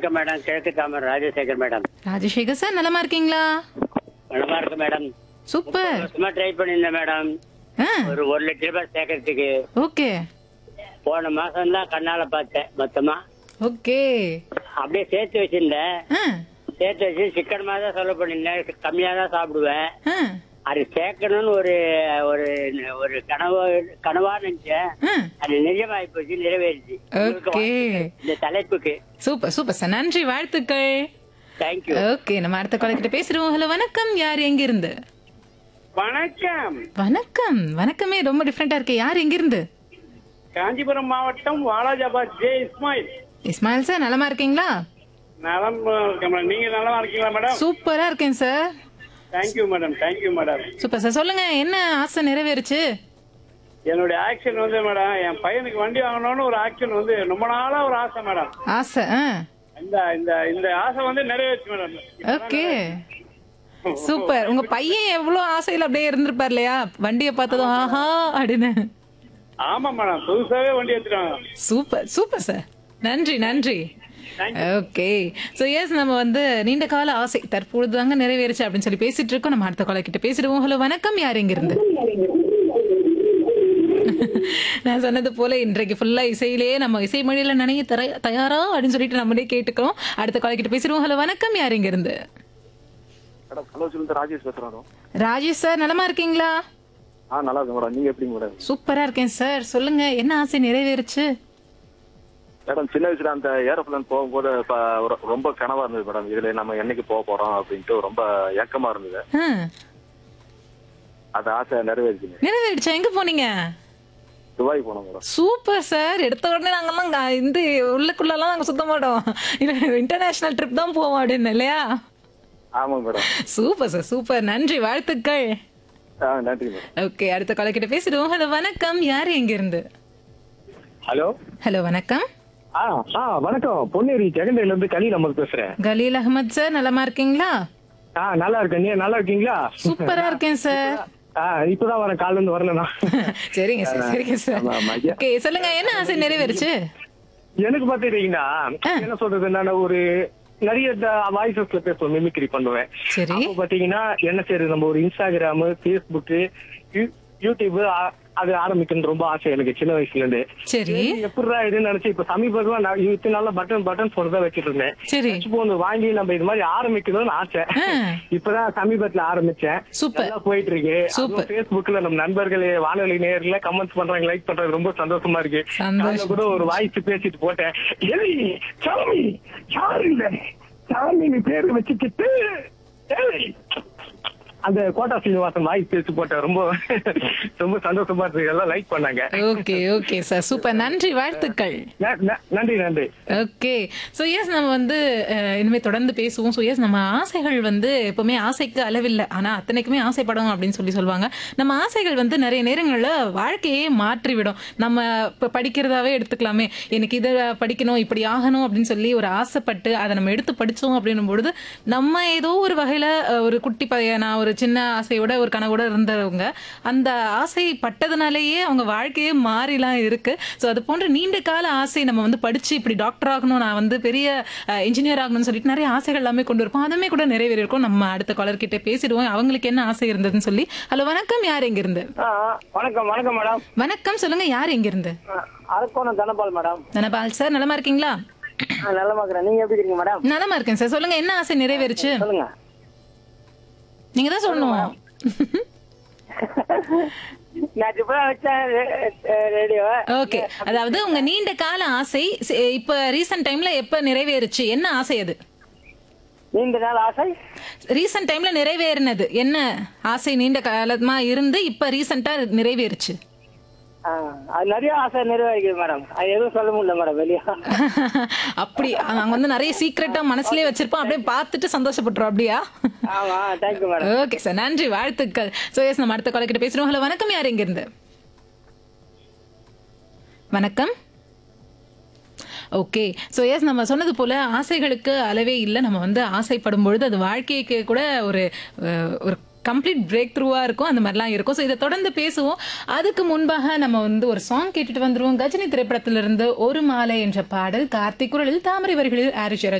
வணக்கம் மேடம் கிழக்கு தாமர் ராஜசேகர் மேடம் ராஜசேகர் சார் நலமா இருக்கீங்களா நலமா இருக்கு மேடம் சூப்பர் சும்மா ட்ரை பண்ணியிருந்தேன் மேடம் ஆ ஒரு ஒரு லட்ச ரூபாய் சேர்க்கறதுக்கு ஓகே போன மாசம் தான் கண்ணால பார்த்தேன் மொத்தமா ஓகே அப்படியே சேர்த்து வச்சிருந்தேன் ஆ சேர்த்து வச்சு சிக்கனமா தான் செலவு பண்ணியிருந்தேன் கம்மியா தான் சாப்பிடுவேன் ஆ அது சேர்க்கணும்னு ஒரு ஒரு ஒரு கனவு கனவா நினைச்சேன் ஆ அது நிஜமாயி போச்சு நிறைவேறிச்சு உங்களுக்கு ஓகே வாழ்த்துக்கள். இந்த தலைப்புக்கு சூப்பர் சூப்பர் சார் நன்றி வாழ்த்துக்கள் தேங்க்யூ ஓகே நம்ம அடுத்த காலக்கிட்ட பேசுறோம் ஹலோ வணக்கம் யார் எங்க இருந்து வணக்கம் வணக்கம் வணக்கமே ரொம்ப டிஃப்ரெண்டா இருக்கு யார் எங்க இருந்து காஞ்சிபுரம் மாவட்டம் வாலாஜாபாத் ஜே இஸ்மாயில் இஸ்மாயில் சார் நலமா இருக்கீங்களா நலம் இருக்கேன் மேடம் நீங்க நலமா இருக்கீங்களா மேடம் சூப்பரா இருக்கேன் sir thank you madam thank you madam super sir சொல்லுங்க என்ன ஆசை நிறைவேறுச்சு என்னுடைய ஆக்ஷன் வந்து மேடம் என் பையனுக்கு வண்டி வாங்கணும்னு ஒரு ஆக்ஷன் வந்து ரொம்ப நாளா ஒரு ஆசை மேடம் ஆசை ஆ இந்த இந்த இந்த ஆசை வந்து நிறைவேற்று மேடம் ஓகே சூப்பர் உங்க பையன் எவ்வளவு ஆசையில அப்படியே இருந்திருப்பார் இல்லையா வண்டியை பார்த்ததும் ஆஹா அப்படின்னு ஆமா மேடம் புதுசாவே வண்டி எடுத்துட்டாங்க சூப்பர் சூப்பர் சார் நன்றி நன்றி ஓகே ஸோ எஸ் நம்ம வந்து நீண்ட கால ஆசை தற்பொழுது தாங்க நிறைவேறுச்சு அப்படின்னு சொல்லி பேசிட்டு இருக்கோம் நம்ம அடுத்த கால கிட்ட பேசிடுவோம் ஹலோ வணக்கம் யார் எங்க இருந்து நான் சொன்னது போல இன்றைக்கு ஃபுல்லா இசையிலேயே நம்ம இசை மொழியில நினைய தர தயாரா அப்படின்னு சொல்லிட்டு நம்மளே கேட்டுக்கிறோம் அடுத்த கால கிட்ட பேசிடுவோம் ஹலோ வணக்கம் யார் எங்க இருந்து மேடம் ஹலோ சொல்லுங்க ராஜேஷ் பேசுறோம் ராஜேஷ் சார் நலமா இருக்கீங்களா ஆ நல்லா இருக்கு மேடம் நீங்க எப்படிங்க மேடம் சூப்பரா இருக்கேன் சார் சொல்லுங்க என்ன ஆசை நிறைவேறுச்சு மேடம் சின்ன வயசுல அந்த ஏரோப்ளேன் போகும்போது இப்ப ஒரு- ரொம்ப கனவா இருந்தது மேடம் இதுல நம்ம என்னைக்கு போக போறோம் அப்படின்ட்டு ரொம்ப ஏக்கமா இருந்தது ஆ, அந்த ஆசை நிறைவேறிச்சுங்க நிறைவேறுச்சா எங்க போனீங்க துபாய் போனோம் மேடம் சூப்பர் சார் எடுத்த உடனே நாங்கெல்லாம் க- இந்த உள்ளுக்குள்ளலாம் நாங்க சுத்த மாட்டோம் இன்டர்நேஷனல் ட்ரிப் தான் போவோம் அப்படின்னு இல்லையா ஆமா மேடம் சூப்பர் சார் சூப்பர் நன்றி வாழ்த்துக்கள் ஆ நன்றி மேடம் ஓகே அடுத்த கால கிட்ட பேசிடுவோம் ஹலோ வணக்கம் யார் எங்க இருந்து ஹலோ ஹலோ வணக்கம் ஆ ஆ வணக்கம் பொன்னேரி ஜெகண்டையில இருந்து கலி நமக்கு பேசுறேன் கலீல் அகமத் சார் நலமா இருக்கீங்களா ஆ நல்லா இருக்கேன் நீ நல்லா இருக்கீங்களா சூப்பரா இருக்கேன் சார் ஆ இப்பதான் வரேன் காலைல இருந்து வரலண்ணா சரிங்க சார் சரிங்க சார் ஆமா, ஆமா, ஐயா. ஓகே சொல்லுங்க என்ன ஆசை நிறைவேறுச்சு எனக்கு பாத்துட்டீங்கன்னா என்ன சொல்றது நான் ஒரு நிறைய வாய்ஸஸ்ல பேசுவேன் மிமிக்ரி பண்ணுவேன் சரி அப்போ பாத்தீங்கன்னா என்ன செய்யறது நம்ம ஒரு இன்ஸ்டாகிராம் ஃபேஸ்புக் யூடியூப் ஆ- அது ஆரம்பிக்கணும்னு ரொம்ப ஆசை எனக்கு சின்ன வயசுல இருந்து சரி எப்படிடா இதுன்னு நினைச்சு இப்ப சமீபமா நான் இத்தனை நாள்ல பட்டன் பட்டன் போன் தான் வச்சிட்டு இருந்தேன் சரி டச் போன் வாங்கி நம்ம இது மாதிரி ஆரம்பிக்கணும்னு ஆசை ஆ. இப்பதான் சமீபத்துல ஆரம்பிச்சேன் சூப்பர். நல்லா போயிட்டு இருக்கு சூப்பர். பேஸ்புக்ல நம்ம நண்பர்கள் வானொலி நேர்ல கமெண்ட்ஸ் பண்றாங்க லைக் பண்றது ரொம்ப சந்தோஷமா இருக்கு சந்தோஷம். காலைல கூட ஒரு வாய்ஸ் பேசிட்டு போட்டேன் எலி சாமி யாரு இல்ல சாமி நீ பேரு வச்சுக்கிட்டு ஏய். அந்த கோட்டா சீனிவாசன் வாய்ஸ் பேசி போட்டேன் ரொம்ப ரொம்ப சந்தோஷமா இருக்கு எல்லாம் லைக் பண்ணாங்க ஓகே ஓகே சார் சூப்பர் நன்றி வாழ்த்துக்கள் ந- ந- நன்றி நன்றி ஓகே ஸோ எஸ் நம்ம வந்து அஹ், இனிமே தொடர்ந்து பேசுவோம் ஸோ எஸ் நம்ம ஆசைகள் வந்து எப்பவுமே ஆசைக்கு அளவில்லை ஆனால் அத்தனைக்குமே ஆசைப்படணும் அப்படின்னு சொல்லி சொல்லுவாங்க நம்ம ஆசைகள் வந்து நிறைய நேரங்களில் வாழ்க்கையே மாற்றிவிடும் நம்ம இப்போ படிக்கிறதாவே எடுத்துக்கலாமே எனக்கு இதை படிக்கணும் இப்படி ஆகணும் அப்படின்னு சொல்லி ஒரு ஆசைப்பட்டு அதை நம்ம எடுத்து படித்தோம் அப்படின்னும் பொழுது நம்ம ஏதோ ஒரு வகையில் ஒரு குட்டி பையனா ஒரு சின்ன ஆசையோட ஒரு கனவோட இருந்தவங்க அந்த ஆசை பட்டதுனாலேயே அவங்க வாழ்க்கையே மாறிலாம் இருக்கு ஸோ அது போன்ற நீண்ட கால ஆசை நம்ம வந்து படிச்சு இப்படி டாக்டர் ஆகணும் நான் வந்து பெரிய இன்ஜினியர் ஆகணும்னு சொல்லிட்டு நிறைய ஆசைகள் எல்லாமே கொண்டு இருப்போம் அதுவுமே கூட நிறைவேறிருக்கும் நம்ம அடுத்த காலர் கிட்ட பேசிடுவோம் அவங்களுக்கு என்ன ஆசை இருந்ததுன்னு சொல்லி ஹலோ வணக்கம் யார் எங்க இருந்து வணக்கம் வணக்கம் மேடம் வணக்கம் சொல்லுங்க யார் எங்க இருந்து அரக்கோணம் தனபால் மேடம் தனபால் சார் நலமா இருக்கீங்களா நல்லா இருக்கிறேன் நீங்க எப்படி இருக்கீங்க மேடம் நலமா இருக்கேன் சார் சொல்லுங்க என்ன ஆசை நிறைவேறுச்சு சொல்லுங்க நீங்க தான் சொல்லணும் நான் இப்பதான் வச்சேன் ரேடியோ ஓகே அதாவது உங்க நீண்ட கால ஆசை சி- இப்ப ரீசன்ட் டைம்ல எப்ப நிறைவேறுச்சு என்ன ஆசை அது நீண்ட நாள் ஆசை ரீசன்ட் டைம்ல நிறைவேறினது என்ன ஆசை நீண்ட காலமா இருந்து இப்ப ரீசெண்டா நிறைவேறுச்சு ஆ, அது நிறைய ஆசை நிறைவேறிக்குது மேடம் அது எதுவும் சொல்ல முடியல மேடம் வெளியே அப்படி நாங்க வந்து நிறைய சீக்கிரட்டா மனசுலயே வச்சிருப்போம் அப்படியே பார்த்துட்டு சந்தோஷப்பட்டுறோம் அப்படியா ஆமா தேங்க்யூ மேடம் ஓகே சார் நன்றி வாழ்த்துக்கள் ஸோ எஸ் நம்ம அடுத்த காலக்கிட்ட பேசுறோம் ஹலோ வணக்கம் யார் எங்க இருந்து வணக்கம் ஓகே ஸோ எஸ் நம்ம சொன்னது போல ஆசைகளுக்கு அளவே இல்லை நம்ம வந்து ஆசைப்படும் பொழுது அது வாழ்க்கைக்கு கூட ஒரு அஹ், ஒரு கம்ப்ளீட் பிரேக் த்ரூவாக இருக்கும் அந்த மாதிரிலாம் இருக்கும் ஸோ இதை தொடர்ந்து பேசுவோம் அதுக்கு முன்பாக நம்ம வந்து ஒரு சாங் கேட்டுட்டு வந்துருவோம் கஜினி திரைப்படத்திலிருந்து ஒரு மாலை என்ற பாடல் கார்த்திக் குரலில் தாமரை வரிகளில் ஆரிஷரா